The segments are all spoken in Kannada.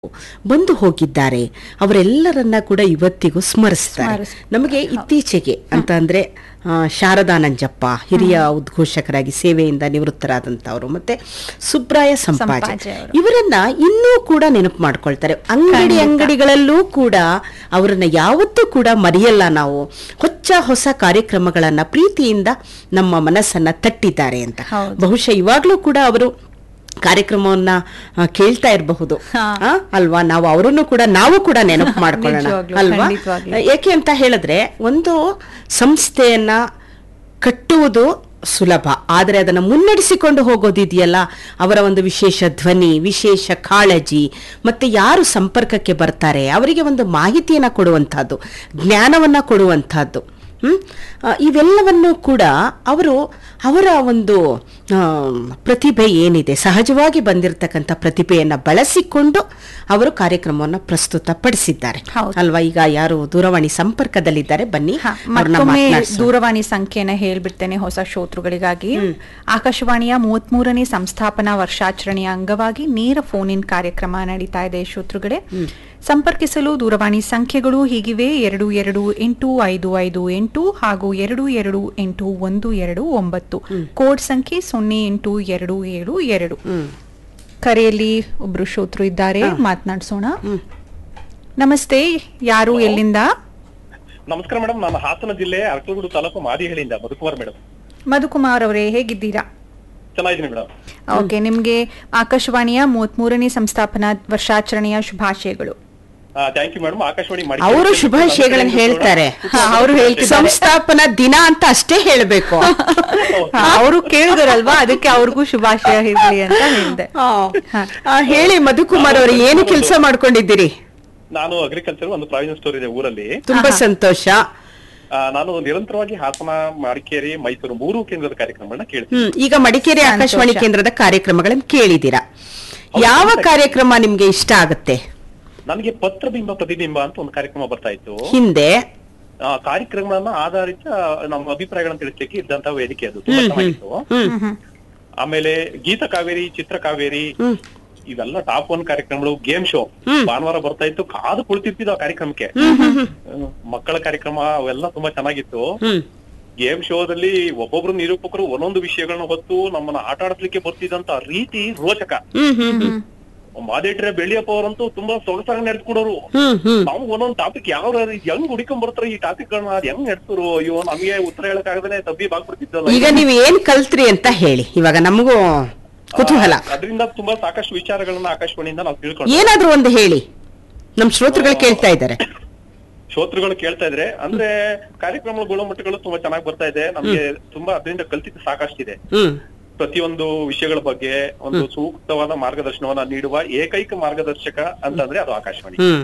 ಬಂದು ಹೋಗಿದ್ದಾರೆ ಅವರೆಲ್ಲರನ್ನ ಕೂಡ ಇವತ್ತಿಗೂ ಸ್ಮರಿಸ್ತಾರೆ ಸ್ಮರಿಸ್- ನಮಗೆ ಇತ್ತೀಚೆಗೆ ಅಂತ ಅಂದ್ರೆ ಆ, ಶಾರದಾ ನಂಜಪ್ಪ ಹಿರಿಯ ಉದ್ಘೋಷಕರಾಗಿ ಸೇವೆಯಿಂದ ನಿವೃತ್ತರಾದಂತವರು ಮತ್ತೆ ಸುಬ್ರಾಯ ಸಂಪಾಜೆ ಸಂಪಾಜೆ ಅವರು. ಇವರನ್ನ ಇನ್ನೂ ಕೂಡ ನೆನಪು ಮಾಡ್ಕೊಳ್ತಾರೆ ಅಂಗಡಿ ಅಂಗಡಿಗಳಲ್ಲೂ ಕೂಡ ಅವರನ್ನ ಯಾವತ್ತೂ ಕೂಡ ಮರೆಯಲ್ಲ ನಾವು ಹೊಚ್ಚ ಹೊಸ ಕಾರ್ಯಕ್ರಮಗಳನ್ನ ಪ್ರೀತಿಯಿಂದ ನಮ್ಮ ಮನಸ್ಸನ್ನ ತಟ್ಟಿದ್ದಾರೆ ಅಂತ ಹೌದು. ಬಹುಶಃ ಇವಾಗ್ಲೂ ಕೂಡ ಅವರು ಕಾರ್ಯಕ್ರಮವನ್ನ ಆ, ಕೇಳ್ತಾ ಇರಬಹುದು ಹಾ. ಅಲ್ವಾ ನಾವು ಅವರನ್ನು ಕೂಡ ನಾವು ಕೂಡ ನೆನಪು ಮಾಡ್ಕೊಳ್ಳೋಣ ನಿಜವಾಗ್ಲೂ, ಅಲ್ವಾ ಖಂಡಿತವಾಗ್ಲೂ. ಏಕೆ ಅಂತ ಹೇಳಿದ್ರೆ ಒಂದು ಸಂಸ್ಥೆಯನ್ನ ಕಟ್ಟುವುದು ಸುಲಭ ಆದರೆ ಅದನ್ನು ಮುನ್ನಡೆಸಿಕೊಂಡು ಹೋಗೋದಿದೆಯಲ್ಲ ಅವರ ಒಂದು ವಿಶೇಷ ಧ್ವನಿ ವಿಶೇಷ ಕಾಳಜಿ ಮತ್ತೆ ಯಾರು ಸಂಪರ್ಕಕ್ಕೆ ಬರ್ತಾರೆ ಅವರಿಗೆ ಒಂದು ಮಾಹಿತಿಯನ್ನ ಕೊಡುವಂತಹದ್ದು ಜ್ಞಾನವನ್ನ ಕೊಡುವಂತಹದ್ದು ಹ್ಮ್ ಆ, ಇವೆಲ್ಲವನ್ನು ಕೂಡ ಅವರು ಅವರ ಒಂದು ಆ, ಪ್ರತಿಭೆ ಏನಿದೆ ಸಹಜವಾಗಿ ಬಂದಿರತಕ್ಕಂಥ ಪ್ರತಿಭೆಯನ್ನ ಬಳಸಿಕೊಂಡು ಅವರು ಕಾರ್ಯಕ್ರಮವನ್ನು ಪ್ರಸ್ತುತಪಡಿಸಿದ್ದಾರೆ ಹೌದು. ಅಲ್ವಾ ಈಗ ಯಾರು ದೂರವಾಣಿ ಸಂಪರ್ಕದಲ್ಲಿದ್ದಾರೆ ಬನ್ನಿ ಹ, ಅವ್ರನ್ನ ಮತ್ತೊಮ್ಮೆ ಮಾತ್ನಾಡ್ಸೋಣ. ದೂರವಾಣಿ ಸಂಖ್ಯೆನ ಹೇಳ್ಬಿಡ್ತೇನೆ ಹೊಸ ಶ್ರೋತೃಗಳಿಗಾಗಿ ಆಕಾಶವಾಣಿಯ ಮೂವತ್ಮೂರನೇ ಸಂಸ್ಥಾಪನಾ ವರ್ಷಾಚರಣೆಯ ಅಂಗವಾಗಿ ನೇರ ಫೋನ್ ಇನ್ ಕಾರ್ಯಕ್ರಮ ನಡೀತಾ ಇದೆ ಶ್ರೋತೃಗಳೇ ಸಂಪರ್ಕಿಸಲು ದೂರವಾಣಿ ಸಂಖ್ಯೆಗಳು ಹೀಗಿವೆ ಎರಡು ಎರಡು ಎಂಟು ಐದು ಐದು ಎಂಟು ಹಾಗೂ ಎರಡು ಎರಡು ಎಂಟು ಒಂದು ಎರಡು ಒಂಬತ್ತು ಕೋಡ್ ಸಂಖ್ಯೆ ಸೊನ್ನೆ ಎಂಟು ಎರಡು ಏಳು ಎರಡು ಹ್ಮ್. ಕರೆಯಲ್ಲಿ ಒಬ್ರು ಶ್ರೋತೃ ಇದ್ದಾರೆ ಮಾತನಾಡಿಸೋಣ ನಮಸ್ತೆ ಯಾರು ಎಲ್ಲಿಂದ ನಮಸ್ಕಾರ ಮೇಡಮ್ ನಾನು ಹಾಸನ ಜಿಲ್ಲೆ ಅರಕಲಗೂಡು ತಾಲೂಕು ಮಾದಿಹಳ್ಳಿಯಿಂದ ಮಧುಕುಮಾರ್ ಮೇಡಮ್ ಮಧುಕುಮಾರ್ ಅವರೇ ಹೇಗಿದ್ದೀರಾ ಚೆನ್ನಾಗಿದ್ದೀನಿ ಮೇಡಮ್ ಓಕೆ ನಿಮ್ಗೆ ಆಕಾಶವಾಣಿಯ ಮೂವತ್ಮೂರನೇ ಸಂಸ್ಥಾಪನಾ ವರ್ಷಾಚರಣೆಯ ಶುಭಾಶಯಗಳು ಥ್ಯಾಂಕ್ ಯು ಮೇಡಮ್ ಆಕಾಶವಾಣಿ ಮಾಡಿ ಅವರು ಶುಭಾಶಯಗಳನ್ನು ಹೇಳ್ತಾರೆ ಹಾ, ಅವ್ರು ಹೇಳ್ತಿದ್ದಾರೆ. ಸಂಸ್ಥಾಪನಾ ದಿನ ಅಂತ ಅಷ್ಟೇ ಹೇಳಬೇಕು ಅವರು ಕೇಳಿದರಲ್ವಾ ಅದಕ್ಕೆ ಅವ್ರಿಗೂ ಶುಭಾಶಯ ಇರ್ಲಿ ಅಂತ ಹೇಳಿದೆ ಹೇಳಿ ಮಧುಕುಮಾರ್ ಅವರು ಏನು ಕೆಲಸ ಮಾಡ್ಕೊಂಡಿದ್ದೀರಿ ನಾನು ಅಗ್ರಿಕಲ್ಚರ್ ಒಂದು ಪ್ರಾವಿಷನ್ ಸ್ಟೋರ್ ಇದೆ ಊರಲ್ಲಿ ತುಂಬಾ ಆಹಾ. ಸಂತೋಷ ಆ, ನಾನು ನಿರಂತರವಾಗಿ ಹಾಸನ ಮಡಿಕೇರಿ ಮೈಸೂರು ಮೂರು ಕೇಂದ್ರದ ಕಾರ್ಯಕ್ರಮಗಳನ್ನ ಕೇಳ್ತೀನಿ ಹ್ಮ್ ಈಗ ಮಡಿಕೇರಿ ಸಂತೋಷ. ಆಕಾಶವಾಣಿ ಕೇಂದ್ರದ ಕಾರ್ಯಕ್ರಮಗಳನ್ನು ಕೇಳಿದ್ದೀರಾ ಯಾವ ಕಾರ್ಯಕ್ರಮ ನಿಮ್ಗೆ ಇಷ್ಟ ಆಗುತ್ತೆ ನನಗೆ ಪತ್ರಬಿಂಬ ಪ್ರತಿಬಿಂಬ ಅಂತ ಒಂದು ಕಾರ್ಯಕ್ರಮ ಬರ್ತಾ ಇತ್ತು ಹಿಂದೆ ಆ ಕಾರ್ಯಕ್ರಮಗಳನ್ನ ಆಧಾರಿತ ನಮ್ಮ ಅಭಿಪ್ರಾಯಗಳನ್ನ ತಿಳಿಸ್ಲಿಕ್ಕೆ ಇದ್ದಂತ ವೇದಿಕೆ ಅದು ತುಂಬಾ ಹ್ಮ್, ಹ್ಮ್. ಚೆನ್ನಾಗಿತ್ತು ಹ್ಮ್ ಹ್ಮ್. ಆಮೇಲೆ ಗೀತ ಕಾವೇರಿ ಚಿತ್ರ ಕಾವೇರಿ ಹ್ಮ್ ಇವೆಲ್ಲ ಟಾಪ್ ಒನ್ ಕಾರ್ಯಕ್ರಮಗಳು ಗೇಮ್ ಶೋ ಹ್ಮ್. ಭಾನುವಾರ ಬರ್ತಾ ಇತ್ತು ಕಾದು ಕುಳಿತಿರ್ತಿದ್ದು ಆ ಕಾರ್ಯಕ್ರಮಕ್ಕೆ ಹ್ಮ್ ಹ್ಮ್ ಹ್ಮ್ ಹ್ಮ್. ಮಕ್ಕಳ ಕಾರ್ಯಕ್ರಮ ಅವೆಲ್ಲ ತುಂಬಾ ಚೆನ್ನಾಗಿತ್ತು ಹ್ಮ್ ಗೇಮ್ ಶೋದಲ್ಲಿ ಒಬ್ಬೊಬ್ರು ನಿರೂಪಕರು ಒಂದೊಂದು ವಿಷಯಗಳನ್ನ ಹೊತ್ತು ನಮ್ಮನ್ನ ಆಟ ಆಡಿಸ್ಲಿಕ್ಕೆ ಬರ್ತಿದ್ದಂತ ರೀತಿ ರೋಚಕ ಹ್ಮ್ ಹ್ಮ್ ಹ್ಮ್ ಮಾದೇಟ್ರೆ ಬೆಳ್ಳಿಯಪ್ಪ ಅವರಂತೂ ತುಂಬಾ ಸೊಗಸಾಗಿ ನಡೆದ್ಕೊಡೋರು ಹ್ಮ್ ಹ್ಮ್ ನಾವು ಒಂದೊಂದ್ ಟಾಪಿಕ್ ಯಾವ ರೀತಿ ಹೆಂಗ್ ಹುಡಿಕೊಂಡ್ ಬರ್ತಾರ ಈ ಟಾಪಿಕ್ ಗಳನ್ನ ಅದ್ ಹೆಂಗ್ ನಡೆಸ್ತರು ಅಯ್ಯೋ ನಮಗೆ ಉತ್ತರ ಹೇಳಕ್ ಆಗದೇ ತಬ್ಬಿ ಬಾಗ್ಬಿಡ್ತಿದ್ದಲ್ಲ ಈಗ ನೀವು ಏನ್ ಕಲ್ತ್ರಿ ಅಂತ ಹೇಳಿ ಇವಾಗ ನಮಗೂ ಕುತೂಹಲ ಅದರಿಂದ ತುಂಬಾ ಸಾಕಷ್ಟು ವಿಚಾರಗಳನ್ನ ಆಕಾಶವಾಣಿಯಿಂದ ನಾವು ತಿಳ್ಕೊಂಡು ಏನಾದ್ರೂ ಒಂದು ಹೇಳಿ ನಮ್ ಶ್ರೋತೃಗಳು ಕೇಳ್ತಾ ಇದ್ದಾರೆ ಶ್ರೋತೃಗಳು ಕೇಳ್ತಾ ಇದ್ರೆ ಅಂದ್ರೆ ಕಾರ್ಯಕ್ರಮಗಳ ಗುಣಮಟ್ಟಗಳು ತುಂಬಾ ಚೆನ್ನಾಗಿ ಬರ್ತಾ ಇದೆ ನಮ್ಗೆ ತುಂಬಾ ಅದರಿಂದ ಕಲ್ತಿದ್ದು ಸಾಕಷ್ಟಿದೆ ಹ್ಮ್ ಪ್ರತಿಯೊಂದು ವಿಷಯಗಳ ಬಗ್ಗೆ ಒಂದು ಸೂಕ್ತವಾದ ಮಾರ್ಗದರ್ಶನವನ್ನ ನೀಡುವ ಏಕೈಕ ಮಾರ್ಗದರ್ಶಕ ಅಂತಂದ್ರೆ ಅದು ಆಕಾಶವಾಣಿ ಹ್ಮ್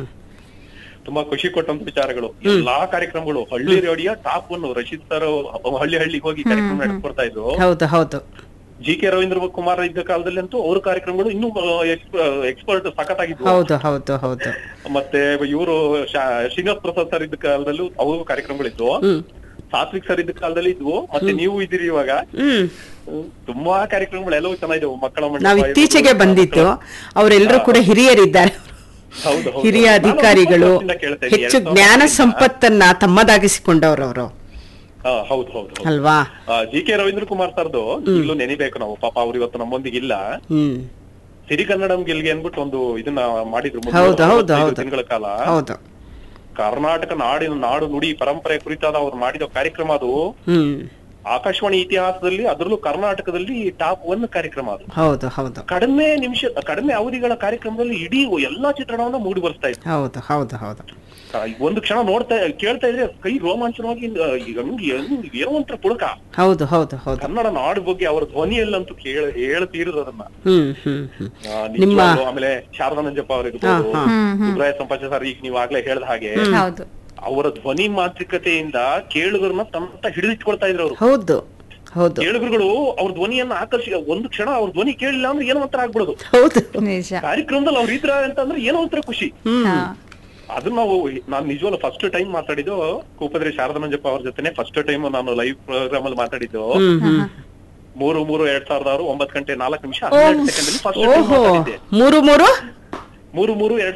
ತುಂಬಾ ಖುಷಿ ಕೊಟ್ಟಂತ ವಿಚಾರಗಳು ಎಲ್ಲಾ ಕಾರ್ಯಕ್ರಮಗಳು ಹಳ್ಳಿ ರೇಡಿಯೋ ಟಾಪ್ ಅನ್ನು ರಶೀದ್ ಸರ್ ಹಳ್ಳಿ ಹಳ್ಳಿಗೆ ಹೋಗಿ ಕಾರ್ಯಕ್ರಮ ನಡೆಸ್ಕೊಡ್ತಾ ಇದ್ರು ಹೌದು ಹೌದು ಜಿ ಕೆ ರವೀಂದ್ರ ಕುಮಾರ್ ಇದ್ದ ಕಾಲದಲ್ಲಿ ಅಂತೂ ಅವ್ರ ಕಾರ್ಯಕ್ರಮಗಳು ಇನ್ನೂ ಎಕ್ಸ್ಪರ್ಟ್ ಸಖತ್ತಾಗಿದ್ವು ಹೌದು ಹೌದು ಹೌದು ಮತ್ತೆ ಇವರು ಶ್ರೀನಿವಾಸ್ ಪ್ರಸಾದ್ ಸರ್ ಇದ್ದ ಕಾಲದಲ್ಲೂ ಅವರು ಕಾರ್ಯಕ್ರಮಗಳಿದ್ವು ಹ್ಮ್ ಸಾತ್ವಿಕ್ ಸರ್ ಇದ್ದ ಕಾಲದಲ್ಲಿ ಇದ್ವು ಮತ್ತೆ ನೀವು ಇದ್ದೀರಿ ಇವಾಗ ಹ್ಮ್ ಹ್ಮ್, ತುಂಬಾ ಕಾರ್ಯಕ್ರಮಗಳೆಲ್ಲವೂ ಚೆನ್ನಾಗಿದ್ದವು ಮಕ್ಕಳ ಮಂಟಪ ನಾವು ಇರ್ಬೋದು, ಇತ್ತೀಚೆಗೆ ಬಂದಿತ್ತು ಅವರೆಲ್ಲರೂ ಕೂಡ ಹಿರಿಯರಿದ್ದಾರೆ ಹೌದು, ಹೌದು. ಹಿರಿಯ ನಾನು ಅಧಿಕಾರಿಗಳು ವರ್ಷದಿಂದ ಕೇಳ್ತಾ ಇದ್ದೀನಿ, ಹೆಚ್ಚು ಎರಡ್ ಜ್ಞಾನ ಸಾವಿರದ ಸಂಪತ್ತನ್ನ ತಮ್ಮದಾಗಿಸಿಕೊಂಡವರು ಅವರು ಹಾ, ಹೌದು ಹೌದು ಹೌದು ಅಲ್ವಾ ಜಿ ಕೆ ರವೀಂದ್ರ ಕುಮಾರ್ ಸರ್ದು ಈಗಲೂ ನೆನಿಬೇಕು ನಾವು ಪಾಪ ಅವ್ರು ಇವತ್ತು ನಮ್ಮೊಂದಿಗೆ ಇಲ್ಲ ಹ್ಮ್ ಸಿರಿಗನ್ನಡಂ ಗೆಲ್ಗೆ ಅನ್ಬಿಟ್ಟು ಒಂದು ಇದನ್ನ ಮಾಡಿದ್ರು ಮುನ್ನೂರ ಹೌದು, ಹೌದು, ಅರವತ್ತೈದು ಹೌದು. ದಿನಗಳ ಕಾಲ ಹೌದು ಕರ್ನಾಟಕ ನಾಡಿನ ನಾಡು ನುಡಿ ಪರಂಪರೆ ಕುರಿತಾದ ಅವ್ರು ಮಾಡಿದ ಕಾರ್ಯಕ್ರಮ ಅದು ಹ್ಮ್ ಆಕಾಶವಾಣಿ ಇತಿಹಾಸದಲ್ಲಿ ಅದರಲ್ಲೂ ಕರ್ನಾಟಕದಲ್ಲಿ ಟಾಪ್ ಒನ್ ಕಾರ್ಯಕ್ರಮ ಅದು ಹೌದು ಹೌದು ಕಡಿಮೆ ನಿಮಿಷ ಕಡಿಮೆ ಅವಧಿಗಳ ಕಾರ್ಯಕ್ರಮದಲ್ಲಿ ಇಡೀ ಎಲ್ಲಾ ಚಿತ್ರಣವನ್ನ ಮೂಡಿ ಬರ್ತಾ ಇತ್ತು ಹೌದು ಹೌದು ಹೌದು ಆ, ಒಂದು ಕ್ಷಣ ನೋಡ್ತಾ ಕೇಳ್ತಾ ಇದ್ರೆ ಕೈ ರೋಮಾಂಚನವಾಗಿ ಆ, ಈಗ ಹಂಗೆ ಹಂಗೆ ಏನೋ ಒಂಥರ ಪುಳಕ ಹೌದು ಹೌದು ಹೌದು ಕನ್ನಡ ನಾಡು ಬಗ್ಗೆ ಅವರ ಧ್ವನಿಯಲ್ಲಂತೂ ಕೇಳ ಹೇಳ್ತೀರದು ಅದನ್ನ ಹ್ಮ್ ಹ್ಮ್ ಹ್ಮ್ ಆ, ನಿಮ್ಮ ನಿಜವಾಗ್ಲೂ. ಆಮೇಲೆ ಶಾರದಾ ನಂಜಪ್ಪ ಅವ್ರ ಇರ್ಬೋದು ಹಾ, ಹಾ. ಹ್ಮ್, ಹ್ಮ್. ಸುಬ್ರಾಯ ಸಂಪಾಜ ಸರ್ ಈಗ ನೀವು ಆಗ್ಲೇ ಹೇಳ್ದ ಹಾಗೆ ಹೌದು ಅವರ ಧ್ವನಿ ಮಾಂತ್ರಿಕತೆಯಿಂದ ಕೇಳುಗರನ್ನ ತಮ್ಮ ಹಿಡಿದಿಟ್ಕೊಳ್ತಾ ಇದ್ರು ಅವರು ಹೌದು ಹೌದು ಕೇಳುಗರುಗಳು ಅವ್ರ ಧ್ವನಿಯನ್ನ ಆಕರ್ಷಿ ಒಂದು ಕ್ಷಣ ಅವ್ರ ಧ್ವನಿ ಕೇಳಿಲ್ಲ ಅಂದ್ರೆ ಏನೋ ಒಂಥರ ಆಗ್ಬಿಡೋದು ಹೌದು ನಿಜ ಕಾರ್ಯಕ್ರಮದಲ್ಲಿ ಅವ್ರ ಇದ್ರ ಅಂತಂದ್ರೆ ಏನೋ ಒಂಥರ ಖುಷಿ ಹ್ಮ್ ಹಾ. ಅದನ್ನ ನಾವು ನಾನು ನಿಜವಲ್ಲ ಫಸ್ಟ್ ಟೈಮ್ ಮಾತಾಡಿದ್ದು ಕೂಪದ್ರೆ ಶಾರದಾ ಮಂಜಪ್ಪ ಅವ್ರ ಜೊತೆನೆ ಫಸ್ಟ್ ಟೈಮ್ ನಾನು ಲೈವ್ ಪ್ರೋಗ್ರಾಮ್ ಅಲ್ಲಿ ಮಾತಾಡಿದ್ದು ಹ್ಮ್ ಹ್ಮ್ ಮೂರು ಮೂರು ಎರಡ್ ಸಾವಿರದ ಆರು ಒಂಬತ್ತು ಗಂಟೆ ನಾಲ್ಕು ನಿಮಿಷ ಹನ್ನೆರಡು ಸೆಕೆಂಡ್ ಅಲ್ಲಿ ಫಸ್ಟ್ ಟೈಮ್ ಓಹೋ ಮಾತಾಡಿದ್ದೆ ಮೂರು ಮೂರು ಮೂರು ಮೂರು ಎರಡ್